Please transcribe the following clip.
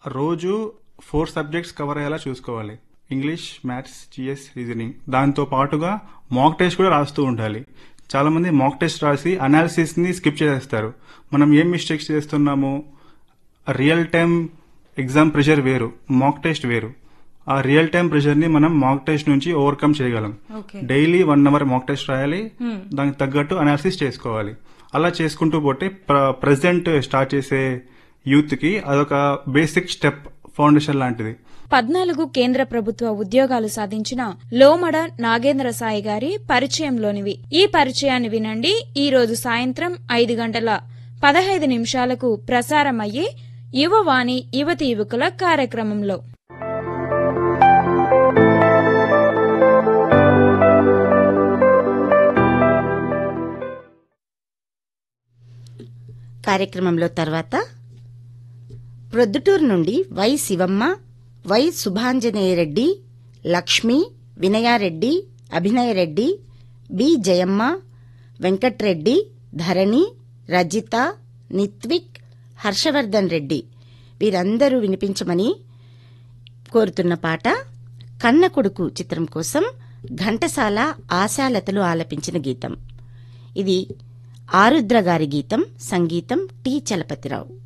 రోజు four subjects cover అయ్యేలా చూసుకోవాలి ఇంగ్లీష్ మ్యాథ్స్ జిఎస్ రీజనింగ్ దాంతో పాటుగా మాక్ టెస్ట్ కూడా రాస్తూ ఉండాలి చాలా మంది మాక్ టెస్ట్ రాసి అనాలిసిస్ ని స్కిప్ చేసేస్తారు మనం ఏం మిస్టేక్స్ చేస్తున్నాము రియల్ టైం ఎగ్జామ్ ప్రెషర్ వేరు మాక్ టెస్ట్ వేరు ఆ రియల్ టైం ప్రెషర్ ని మనం మాక్ టెస్ట్ నుంచి ఓవర్కమ్ చేయగలం okay daily one hour mock test రాయాలి దానికి తగ్గట్టు అనాలిసిస్ చేసుకోవాలి అలా చేసుకుంటూ పోతే ప్రజెంట్ స్టార్ట్ చేసే యూత్ కి అదొక బేసిక్ స్టెప్ ఫౌండేషన్ లాంటిది పద్నాలుగు కేంద్ర ప్రభుత్వ ఉద్యోగాలు సాధించిన లోమడ నాగేంద్ర సాయి గారి పరిచయంలోనివి ఈ పరిచయాన్ని వినండి ఈ రోజు సాయంత్రం ఐదు గంటల పదహైదు నిమిషాలకు ప్రసారమయ్యే యువవాణి యువతి యువకుల కార్యక్రమంలో కార్యక్రమంలో తర్వాత ప్రొద్దుటూరు నుండి Y Sivamma Y Subhanjaneyareddy Lakshmi Vinayareddy Abhinayareddy B Jayamma Venkatreddy Dharani Rajitha Nithvik Harshavardhan Reddy వీరందరూ వినిపించమని కోరుతున్న పాట కన్న కొడుకు చిత్రం కోసం ఘంటసాల ఆశాలతలు ఆలపించిన గీతం ఇది ఆరుద్ర గారి గీతం సంగీతం టి చలపతిరావు